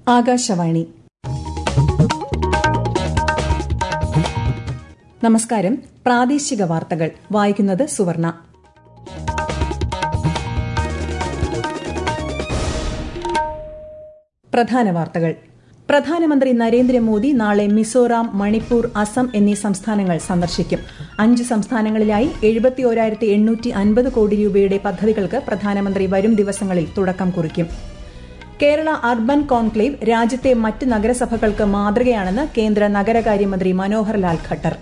ആകാശവാണി നമസ്കാരം പ്രാദേശിക വാർത്തകൾ വായിക്കുന്നത് സുവർണ പ്രധാന വാർത്തകൾ പ്രധാനമന്ത്രി നരേന്ദ്രമോദി നാളെ മിസോറാം മണിപ്പൂർ അസം എന്നീ സംസ്ഥാനങ്ങൾ സന്ദർശിക്കും അഞ്ച് സംസ്ഥാനങ്ങളിലായി എഴുപത്തിയോരായിരത്തി എണ്ണൂറ്റി അൻപത് കോടി രൂപയുടെ പദ്ധതികൾക്ക് പ്രധാനമന്ത്രി വരും ദിവസങ്ങളിൽ തുടക്കം കുറിക്കും കേരള അർബൻ കോൺക്ലേവ് രാജ്യത്തെ മറ്റ് നഗരസഭകൾക്ക് മാതൃകയാണെന്ന് കേന്ദ്ര നഗരകാര്യമന്ത്രി മനോഹർ ലാൽ ഖട്ടർ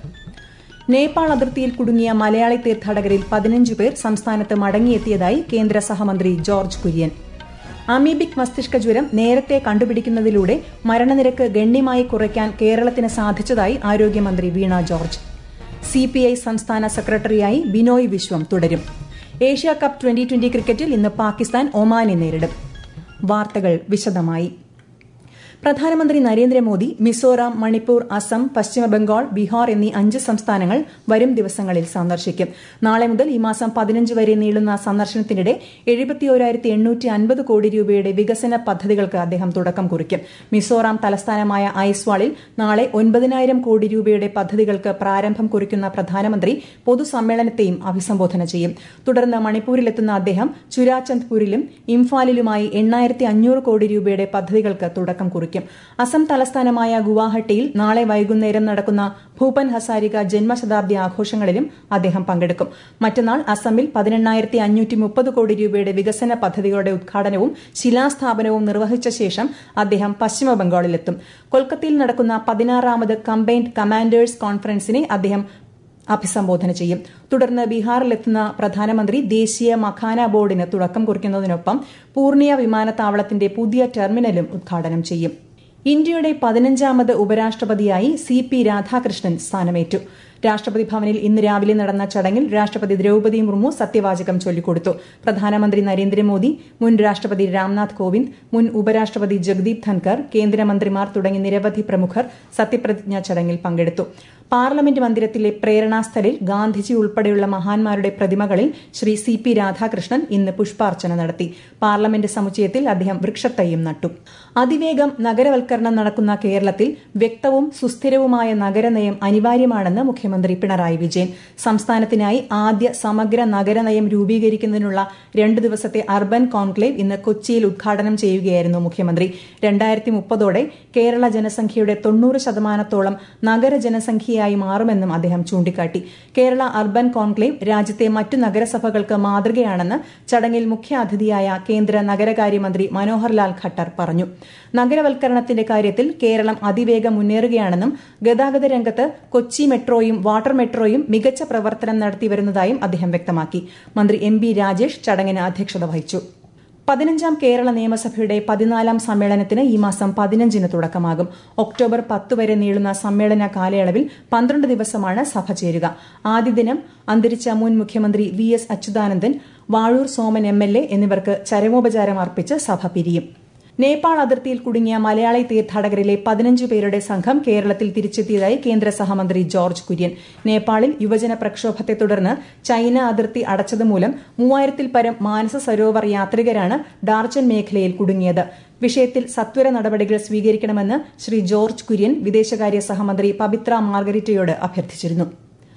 നേപ്പാൾ അതിർത്തിയിൽ കുടുങ്ങിയ മലയാളി തീർത്ഥാടകരിൽ പതിനഞ്ച് പേർ സംസ്ഥാനത്ത് മടങ്ങിയെത്തിയതായി കേന്ദ്ര സഹമന്ത്രി ജോർജ് കുര്യൻ അമീബിക് മസ്തിഷ്ക ജ്വരം നേരത്തെ കണ്ടുപിടിക്കുന്നതിലൂടെ മരണനിരക്ക് ഗണ്യമായി കുറയ്ക്കാൻ കേരളത്തിന് സാധിച്ചതായി ആരോഗ്യമന്ത്രി വീണ ജോർജ് സിപിഐ സംസ്ഥാന സെക്രട്ടറിയായി ബിനോയ് വിശ്വം തുടരും ഏഷ്യ കപ്പ് ട്വന്റി ട്വന്റി ക്രിക്കറ്റിൽ ഇന്ന് പാകിസ്ഥാൻ ഒമാനെ നേരിടും വാർത്തകൾ വിശദമായി പ്രധാനമന്ത്രി നരേന്ദ്രമോദി മിസോറാം മണിപ്പൂർ അസം പശ്ചിമബംഗാൾ ബീഹാർ എന്നീ അഞ്ച് സംസ്ഥാനങ്ങൾ വരും ദിവസങ്ങളിൽ സന്ദർശിക്കും നാളെ മുതൽ ഈ മാസം പതിനഞ്ച് വരെ നീളുന്ന സന്ദർശനത്തിനിടെ എഴുപത്തിയോരായിരത്തി എണ്ണൂറ്റി അൻപത് കോടി രൂപയുടെ വികസന പദ്ധതികൾക്ക് അദ്ദേഹം തുടക്കം കുറിക്കും മിസോറാം തലസ്ഥാനമായ ഐസ്വാളിൽ നാളെ ഒൻപതിനായിരം കോടി രൂപയുടെ പദ്ധതികൾക്ക് പ്രാരംഭം കുറിക്കുന്ന പ്രധാനമന്ത്രി പൊതുസമ്മേളനത്തെയും അഭിസംബോധന ചെയ്യും തുടർന്ന് മണിപ്പൂരിലെത്തുന്ന അദ്ദേഹം ചുരാചന്ദ്പൂരിലും ഇംഫാലിലുമായി എണ്ണായിരത്തി അഞ്ഞൂറ് കോടി രൂപയുടെ പദ്ധതികൾക്ക് തുടക്കം കുറിക്കും അസം തലസ്ഥാനമായ ഗുവാഹട്ടിയിൽ നാളെ വൈകുന്നേരം നടക്കുന്ന ഭൂപൻ ഹസാരിക ജന്മശതാബ്ദി ആഘോഷങ്ങളിലും അദ്ദേഹം പങ്കെടുക്കും മറ്റന്നാൾ അസമിൽ പതിനെണ്ണായിരത്തി അഞ്ഞൂറ്റി മുപ്പത് കോടി രൂപയുടെ വികസന പദ്ധതികളുടെ ഉദ്ഘാടനവും ശിലാസ്ഥാപനവും നിർവഹിച്ച ശേഷം അദ്ദേഹം പശ്ചിമബംഗാളിലെത്തും കൊൽക്കത്തയിൽ നടക്കുന്ന പതിനാറാമത് കമ്പൈൻഡ് കമാൻഡേഴ്സ് കോൺഫറൻസിനെ അദ്ദേഹം അഭിസംബോധന ചെയ്യും തുടർന്ന് ബീഹാറിലെത്തുന്ന പ്രധാനമന്ത്രി ദേശീയ മഖാന ബോർഡിന് തുടക്കം കുറിക്കുന്നതിനൊപ്പം പൂർണിയ വിമാനത്താവളത്തിന്റെ പുതിയ ടെർമിനലും ഉദ്ഘാടനം ചെയ്യും ഇന്ത്യയുടെ പതിനഞ്ചാമത് ഉപരാഷ്ട്രപതിയായി സി പി രാധാകൃഷ്ണൻ സ്ഥാനമേറ്റു രാഷ്ട്രപതി ഭവനിൽ ഇന്ന് രാവിലെ നടന്ന ചടങ്ങിൽ രാഷ്ട്രപതി ദ്രൌപദി മുർമു സത്യവാചകം ചൊല്ലിക്കൊടുത്തു പ്രധാനമന്ത്രി നരേന്ദ്രമോദി മുൻ രാഷ്ട്രപതി രാംനാഥ് കോവിന്ദ് മുൻ ഉപരാഷ്ട്രപതി ജഗദീപ് ധൻകർ കേന്ദ്രമന്ത്രിമാർ തുടങ്ങി നിരവധി പ്രമുഖർ സത്യപ്രതിജ്ഞാ ചടങ്ങിൽ പങ്കെടുത്തു പാർലമെന്റ് മന്ദിരത്തിലെ പ്രേരണാസ്ഥലിൽ ഗാന്ധിജി ഉൾപ്പെടെയുള്ള മഹാന്മാരുടെ പ്രതിമകളിൽ ശ്രീ സി പി രാധാകൃഷ്ണൻ ഇന്ന് പുഷ്പാർച്ചന നടത്തി പാർലമെന്റ് സമുച്ചയത്തിൽ അദ്ദേഹം വൃക്ഷത്തൈയും നട്ടു അതിവേഗം നഗരവൽക്കരണം നടക്കുന്ന കേരളത്തിൽ വ്യക്തവും സുസ്ഥിരവുമായ നഗരനയം അനിവാര്യമാണെന്ന് മുഖ്യമന്ത്രി പിണറായി വിജയൻ സംസ്ഥാനത്തിനായി ആദ്യ സമഗ്ര നഗരനയം രൂപീകരിക്കുന്നതിനുള്ള രണ്ടു ദിവസത്തെ അർബൻ കോൺക്ലേവ് ഇന്ന് കൊച്ചിയിൽ ഉദ്ഘാടനം ചെയ്യുകയായിരുന്നു മുഖ്യമന്ത്രി രണ്ടായിരത്തി മുപ്പതോടെ കേരള ജനസംഖ്യയുടെ തൊണ്ണൂറ് ശതമാനത്തോളം നഗര ജനസംഖ്യ മാതൃകയായി മാറുമെന്നും അദ്ദേഹം ചൂണ്ടിക്കാട്ടി കേരള അർബൻ കോൺക്ലേവ് രാജ്യത്തെ മറ്റു നഗരസഭകൾക്ക് മാതൃകയാണെന്ന് ചടങ്ങിൽ മുഖ്യാതിഥിയായ കേന്ദ്ര നഗരകാര്യമന്ത്രി മനോഹർ ലാൽ ഖട്ടർ പറഞ്ഞു നഗരവൽക്കരണത്തിന്റെ കാര്യത്തിൽ കേരളം അതിവേഗം മുന്നേറുകയാണെന്നും ഗതാഗത രംഗത്ത് കൊച്ചി മെട്രോയും വാട്ടർ മെട്രോയും മികച്ച പ്രവർത്തനം നടത്തിവരുന്നതായും അദ്ദേഹം വ്യക്തമാക്കി മന്ത്രി എം ബി രാജേഷ് ചടങ്ങിന് അധ്യക്ഷത വഹിച്ചു പതിനഞ്ചാം കേരള നിയമസഭയുടെ പതിനാലാം സമ്മേളനത്തിന് ഈ മാസം പതിനഞ്ചിന് തുടക്കമാകും ഒക്ടോബർ പത്ത് വരെ നീളുന്ന സമ്മേളന കാലയളവിൽ പന്ത്രണ്ട് ദിവസമാണ് സഭ ചേരുക ആദ്യ ദിനം അന്തരിച്ച മുൻ മുഖ്യമന്ത്രി V S Achuthanandan Vazhoor Soman M L A എന്നിവർക്ക് ചരമോപചാരം അർപ്പിച്ച് സഭ പിരിയും നേപ്പാൾ അതിർത്തിയിൽ കുടുങ്ങിയ മലയാളി തീർത്ഥാടകരിലെ പതിനഞ്ച് പേരുടെ സംഘം കേരളത്തിൽ തിരിച്ചെത്തിയതായി കേന്ദ്ര സഹമന്ത്രി ജോർജ് കുര്യൻ നേപ്പാളിൽ യുവജന പ്രക്ഷോഭത്തെ തുടർന്ന് ചൈന അതിർത്തി അടച്ചതുമൂലം മൂവായിരത്തിൽ പരം മാനസ സരോവർ യാത്രികരാണ് ഡാർച്ചൻ മേഖലയിൽ കുടുങ്ങിയത് വിഷയത്തിൽ സത്വര നടപടികൾ സ്വീകരിക്കണമെന്ന് ശ്രീ ജോർജ് കുര്യൻ വിദേശകാര്യ സഹമന്ത്രി പവിത്ര മാർഗരിറ്റയോട് അഭ്യർത്ഥിച്ചിരുന്നു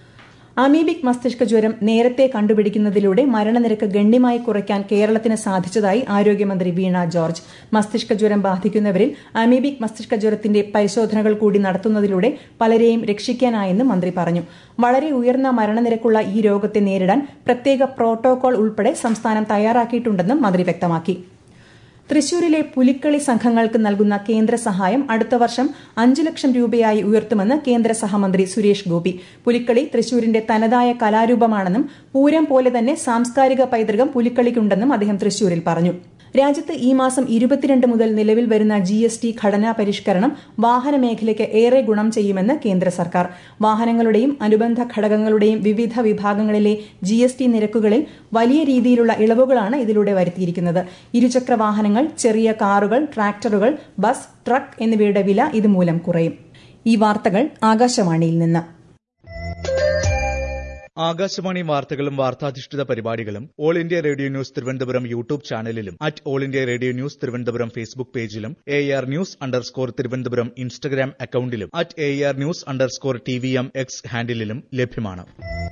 അമീബിക് മസ്തിഷ്ക ജ്വരം നേരത്തെ കണ്ടുപിടിക്കുന്നതിലൂടെ മരണനിരക്ക് ഗണ്യമായി കുറയ്ക്കാൻ കേരളത്തിന് സാധിച്ചതായി ആരോഗ്യമന്ത്രി വീണ ജോർജ് മസ്തിഷ്ക ജ്വരം ബാധിക്കുന്നവരിൽ അമീബിക് മസ്തിഷ്ക ജ്വരത്തിന്റെ പരിശോധനകൾ കൂടി നടത്തുന്നതിലൂടെ പലരെയും രക്ഷിക്കാനായെന്ന് മന്ത്രി പറഞ്ഞു വളരെ ഉയർന്ന മരണനിരക്കുള്ള ഈ രോഗത്തെ നേരിടാൻ പ്രത്യേക പ്രോട്ടോകോൾ ഉൾപ്പെടെ സംസ്ഥാനം തയ്യാറാക്കിയിട്ടുണ്ടെന്നും മന്ത്രി വ്യക്തമാക്കി തൃശൂരിലെ പുലിക്കളി സംഘങ്ങൾക്ക് നൽകുന്ന കേന്ദ്ര സഹായം അടുത്ത വർഷം അഞ്ച് ലക്ഷം രൂപയായി ഉയർത്തുമെന്ന് കേന്ദ്ര സഹമന്ത്രി സുരേഷ് ഗോപി പുലിക്കളി തൃശൂരിന്റെ തനതായ കലാരൂപമാണെന്നും പൂരം പോലെ തന്നെ സാംസ്കാരിക പൈതൃകം പുലിക്കളിക്കുണ്ടെന്നും അദ്ദേഹം തൃശൂരിൽ പറഞ്ഞു രാജ്യത്ത് ഈ മാസം ഇരുപത്തിരണ്ട് മുതൽ നിലവിൽ വരുന്ന ജി എസ് ടി ഘടനാ പരിഷ്കരണം വാഹന മേഖലയ്ക്ക് ഏറെ ഗുണം ചെയ്യുമെന്ന് കേന്ദ്ര സർക്കാർ വാഹനങ്ങളുടെയും അനുബന്ധ ഘടകങ്ങളുടെയും വിവിധ വിഭാഗങ്ങളിലെ ജി എസ് ടി നിരക്കുകളിൽ വലിയ രീതിയിലുള്ള ഇളവുകളാണ് ഇതിലൂടെ വരുത്തിയിരിക്കുന്നത് ഇരുചക്ര വാഹനങ്ങൾ ചെറിയ കാറുകൾ ട്രാക്ടറുകൾ ബസ് ട്രക്ക് എന്നിവയുടെ വില ഇതുമൂലം കുറയും ഈ വാർത്തകൾ ആകാശവാണിയിൽ നിന്ന് ആകാശവാണി വാർത്തകളും വാർത്താധിഷ്ഠിത പരിപാടികളും all India radio news Thiruvananthapuram YouTube ചാനലിലും at all India radio news Thiruvananthapuram Facebook പേജിലും A R news underscore Thiruvananthapuram Instagram അക്കൌണ്ടിലും at A R news underscore T V M X ഹാൻഡിലും ലഭ്യമാണ്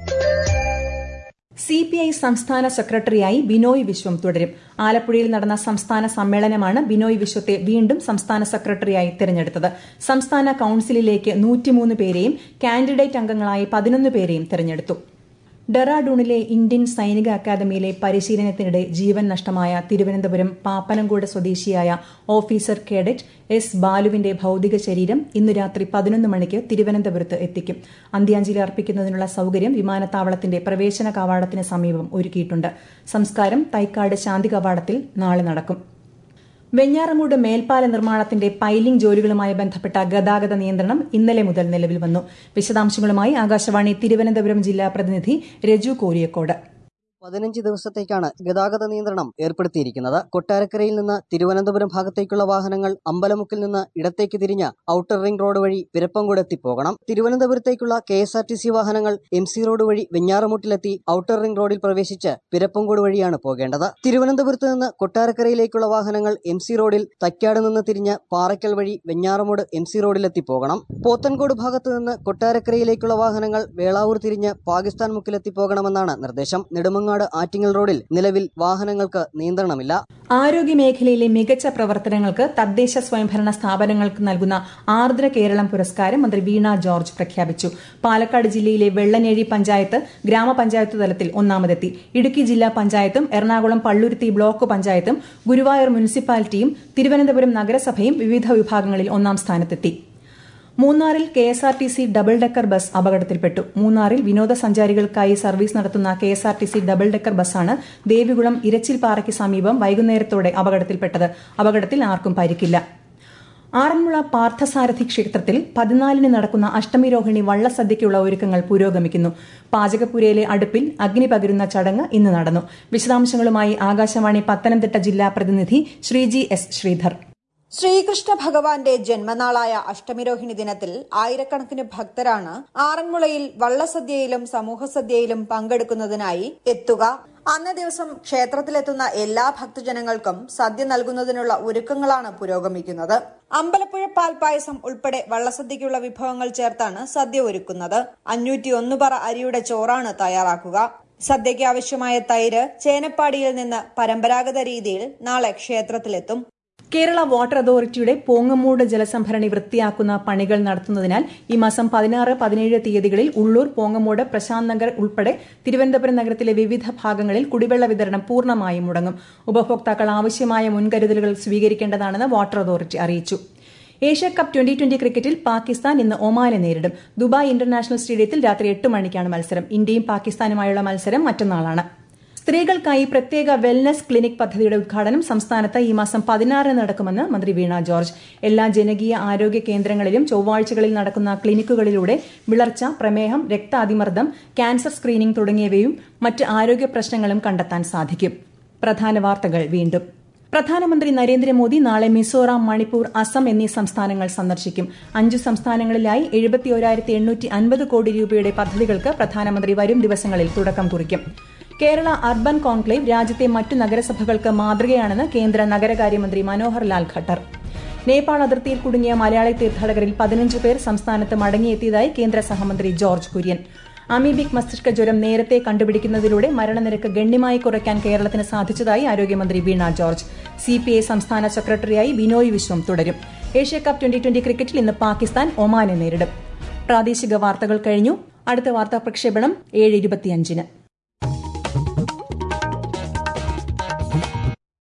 സി പി ഐ സംസ്ഥാന സെക്രട്ടറിയായി ബിനോയ് വിശ്വം തുടരും ആലപ്പുഴയിൽ നടന്ന സംസ്ഥാന സമ്മേളനമാണ് ബിനോയ് വിശ്വത്തെ വീണ്ടും സംസ്ഥാന സെക്രട്ടറിയായി തെരഞ്ഞെടുത്തത് സംസ്ഥാന കൌൺസിലിലേക്ക് നൂറ്റിമൂന്ന് പേരെയും കാൻഡിഡേറ്റ് അംഗങ്ങളായി പതിനൊന്ന് പേരെയും തെരഞ്ഞെടുത്തു ഡെറാഡൂണിലെ ഇന്ത്യൻ സൈനിക അക്കാദമിയിലെ പരിശീലനത്തിനിടെ ജീവൻ നഷ്ടമായ തിരുവനന്തപുരം പാപ്പനംകോട് സ്വദേശിയായ ഓഫീസർ കേഡറ്റ് എസ് ബാലുവിന്റെ ഭൌതിക ശരീരം ഇന്ന് രാത്രി പതിനൊന്ന് മണിക്ക് തിരുവനന്തപുരത്ത് എത്തിക്കും അന്ത്യാഞ്ജലി അർപ്പിക്കുന്നതിനുള്ള സൌകര്യം വിമാനത്താവളത്തിന്റെ പ്രവേശന കവാടത്തിന് സമീപം ഒരുക്കിയിട്ടുണ്ട് സംസ്കാരം തൈക്കാട് ശാന്തി കവാടത്തിൽ നാളെ നടക്കും വെഞ്ഞാറമൂട് മേൽപ്പാല നിർമ്മാണത്തിന്റെ പൈലിംഗ് ജോലികളുമായി ബന്ധപ്പെട്ട ഗതാഗത നിയന്ത്രണം ഇന്നലെ മുതൽ നിലവിൽ വന്നു വിശദാംശങ്ങളുമായി ആകാശവാണി തിരുവനന്തപുരം ജില്ലാ പ്രതിനിധി രജു കോരിയക്കോട് പതിനഞ്ച് ദിവസത്തേക്കാണ് ഗതാഗത നിയന്ത്രണം ഏർപ്പെടുത്തിയിരിക്കുന്നത് കൊട്ടാരക്കരയിൽ നിന്ന് തിരുവനന്തപുരം ഭാഗത്തേക്കുള്ള വാഹനങ്ങൾ അമ്പലമുക്കിൽ നിന്ന് ഇടത്തേക്ക് തിരിഞ്ഞ് ഔട്ടർ റിംഗ് റോഡ് വഴി പിരപ്പങ്കോട് എത്തിപ്പോകണം തിരുവനന്തപുരത്തേക്കുള്ള K S R T C വാഹനങ്ങൾ എം സി റോഡ് വഴി വെഞ്ഞാറമൂട്ടിലെത്തി ഔട്ടർ റിംഗ് റോഡിൽ പ്രവേശിച്ച് പിരപ്പങ്കോട് വഴിയാണ് പോകേണ്ടത് തിരുവനന്തപുരത്ത് നിന്ന് കൊട്ടാരക്കരയിലേക്കുള്ള വാഹനങ്ങൾ എം സി റോഡിൽ തൈക്കാട് നിന്ന് തിരിഞ്ഞ് പാറയ്ക്കൽ വഴി വെഞ്ഞാറമൂട് എം സി റോഡിലെത്തി പോകണം പോത്തൻകോട് ഭാഗത്ത് നിന്ന് കൊട്ടാരക്കരയിലേക്കുള്ള വാഹനങ്ങൾ വേളാവൂർ തിരിഞ്ഞ് പാകിസ്ഥാൻ മുക്കിലെത്തി പോകണമെന്നാണ് നിർദ്ദേശം നെടുമങ്ങ നെടുമങ്ങാട് ആറ്റിങ്ങൽ റോഡിൽ നിലവിൽ വാഹനങ്ങൾക്ക് നിയന്ത്രണമില്ല ആരോഗ്യമേഖലയിലെ മികച്ച പ്രവർത്തനങ്ങൾക്ക് തദ്ദേശ സ്വയംഭരണ സ്ഥാപനങ്ങൾക്ക് നൽകുന്ന ആർദ്ര കേരളം പുരസ്കാരം മന്ത്രി വീണ ജോർജ് പ്രഖ്യാപിച്ചു പാലക്കാട് ജില്ലയിലെ വെള്ളനേഴി പഞ്ചായത്ത് ഗ്രാമപഞ്ചായത്ത് തലത്തിൽ ഒന്നാമതെത്തി ഇടുക്കി ജില്ലാ പഞ്ചായത്തും എറണാകുളം പള്ളുരുത്തി ബ്ലോക്ക് പഞ്ചായത്തും ഗുരുവായൂർ മുനിസിപ്പാലിറ്റിയും തിരുവനന്തപുരം നഗരസഭയും വിവിധ വിഭാഗങ്ങളിൽ ഒന്നാം സ്ഥാനത്തെത്തി മൂന്നാറിൽ K S R T C double decker bus അപകടത്തിൽപ്പെട്ടു മൂന്നാറിൽ വിനോദസഞ്ചാരികൾക്കായി സർവീസ് നടത്തുന്ന K S R T C double decker ബസ്സാണ് ദേവികുളം ഇരച്ചിൽപ്പാറയ്ക്ക് സമീപം വൈകുന്നേരത്തോടെ അപകടത്തിൽപ്പെട്ടത് അപകടത്തിൽ ആർക്കും പരിക്കില്ല ആറന്മുള പാർത്ഥസാരഥി ക്ഷേത്രത്തിൽ പതിനാലിന് നടക്കുന്ന അഷ്ടമിരോഹിണി വള്ളസദ്യയ്ക്കുള്ള ഒരുക്കങ്ങൾ പുരോഗമിക്കുന്നു പാചകപ്പുരയിലെ അടുപ്പിൽ അഗ്നി പകരുന്ന ചടങ്ങ് ഇന്ന് നടന്നു വിശദാംശങ്ങളുമായി ആകാശവാണി പത്തനംതിട്ട ജില്ലാ പ്രതിനിധി ശ്രീജി എസ് ശ്രീധർ ശ്രീകൃഷ്ണ ഭഗവാന്റെ ജന്മനാളായ അഷ്ടമിരോഹിണി ദിനത്തിൽ ആയിരക്കണക്കിന് ഭക്തരാണ് ആറന്മുളയിൽ വള്ളസദ്യയിലും സമൂഹസദ്യയിലും പങ്കെടുക്കുന്നതിനായി എത്തുക അന്നേ ദിവസം ക്ഷേത്രത്തിലെത്തുന്ന എല്ലാ ഭക്തജനങ്ങൾക്കും സദ്യ നൽകുന്നതിനുള്ള ഒരുക്കങ്ങളാണ് പുരോഗമിക്കുന്നത് അമ്പലപ്പുഴ പാൽപായസം ഉൾപ്പെടെ വള്ളസദ്യയ്ക്കുള്ള വിഭവങ്ങൾ ചേർത്താണ് സദ്യ ഒരുക്കുന്നത് അഞ്ഞൂറ്റി ഒന്ന് പറ അരിയുടെ ചോറാണ് തയ്യാറാക്കുക സദ്യയ്ക്ക് ആവശ്യമായ തൈര് ചേനപ്പാടിയിൽ നിന്ന് പരമ്പരാഗത രീതിയിൽ നാളെ ക്ഷേത്രത്തിലെത്തും കേരള വാട്ടർ അതോറിറ്റിയുടെ പോങ്ങമൂട് ജലസംഭരണി വൃത്തിയാക്കുന്ന പണികൾ നടത്തുന്നതിനാൽ ഈ മാസം പതിനാറ് പതിനേഴ് തീയതികളിൽ ഉള്ളൂർ പോങ്ങമൂട് പ്രശാന്ത് നഗർ ഉൾപ്പെടെ തിരുവനന്തപുരം നഗരത്തിലെ വിവിധ ഭാഗങ്ങളിൽ കുടിവെള്ള വിതരണം പൂർണ്ണമായും മുടങ്ങും ഉപഭോക്താക്കൾ ആവശ്യമായ മുൻകരുതലുകൾ സ്വീകരിക്കേണ്ടതാണെന്ന് വാട്ടർ അതോറിറ്റി അറിയിച്ചു ഏഷ്യ കപ്പ് ട്വന്റി ട്വന്റി ക്രിക്കറ്റിൽ പാകിസ്ഥാൻ ഇന്ന് ഒമാനെ നേരിടും ദുബായ് ഇന്റർനാഷണൽ സ്റ്റേഡിയത്തിൽ രാത്രി എട്ട് മണിക്കാണ് മത്സരം ഇന്ത്യയും പാകിസ്ഥാനുമായുള്ള മത്സരം മറ്റന്നാളാണ് സ്ത്രീകൾക്കായി പ്രത്യേക വെൽനസ് ക്ലിനിക് പദ്ധതിയുടെ ഉദ്ഘാടനം സംസ്ഥാനത്ത് ഈ മാസം പതിനാറിന് നടക്കുമെന്ന് മന്ത്രി വീണ ജോർജ് എല്ലാ ജനകീയ ആരോഗ്യ കേന്ദ്രങ്ങളിലും ചൊവ്വാഴ്ചകളിൽ നടക്കുന്ന ക്ലിനിക്കുകളിലൂടെ വിളർച്ച പ്രമേഹം രക്താതിമർദ്ദം ക്യാൻസർ സ്ക്രീനിംഗ് തുടങ്ങിയവയും മറ്റ് ആരോഗ്യ പ്രശ്നങ്ങളും കണ്ടെത്താൻ സാധിക്കും പ്രധാന വാർത്തകൾ വീണ്ടും പ്രധാനമന്ത്രി നരേന്ദ്രമോദി നാളെ മിസോറാം മണിപ്പൂർ അസം എന്നീ സംസ്ഥാനങ്ങൾ സന്ദർശിക്കും അഞ്ചു സംസ്ഥാനങ്ങളിലായി എഴുപത്തിയൊരായിരത്തി എണ്ണൂറ്റി അൻപത് കോടി രൂപയുടെ പദ്ധതികൾക്ക് പ്രധാനമന്ത്രി വരും ദിവസങ്ങളിൽ തുടക്കം കുറിക്കും കേരള അർബൻ കോൺക്ലേവ് രാജ്യത്തെ മറ്റു നഗരസഭകൾക്ക് മാതൃകയാണെന്ന് കേന്ദ്ര നഗരകാര്യമന്ത്രി മനോഹർ ലാൽ ഖട്ടർ നേപ്പാൾ അതിർത്തിയിൽ കുടുങ്ങിയ മലയാളി തീർത്ഥാടകരിൽ പതിനഞ്ച് പേർ സംസ്ഥാനത്ത് മടങ്ങിയെത്തിയതായി കേന്ദ്ര സഹമന്ത്രി ജോർജ് കുര്യൻ അമീബിക് മസ്തിഷ്ക ജ്വരം നേരത്തെ കണ്ടുപിടിക്കുന്നതിലൂടെ മരണനിരക്ക് ഗണ്യമായി കുറയ്ക്കാൻ കേരളത്തിന് സാധിച്ചതായി ആരോഗ്യമന്ത്രി വീണ ജോർജ് സിപിഐ സംസ്ഥാന സെക്രട്ടറിയായി ബിനോയ് വിശ്വം തുടരും ഏഷ്യാകപ്പ് ട്വന്റി ട്വന്റി ക്രിക്കറ്റിൽ ഇന്ന് പാകിസ്ഥാൻ ഒമാനെ നേരിടും പ്രാദേശിക വാർത്തകൾ കഴിഞ്ഞു അടുത്ത വാർത്താ പ്രക്ഷേപണം ഏഴ് ഇരുപത്തിയഞ്ചിന്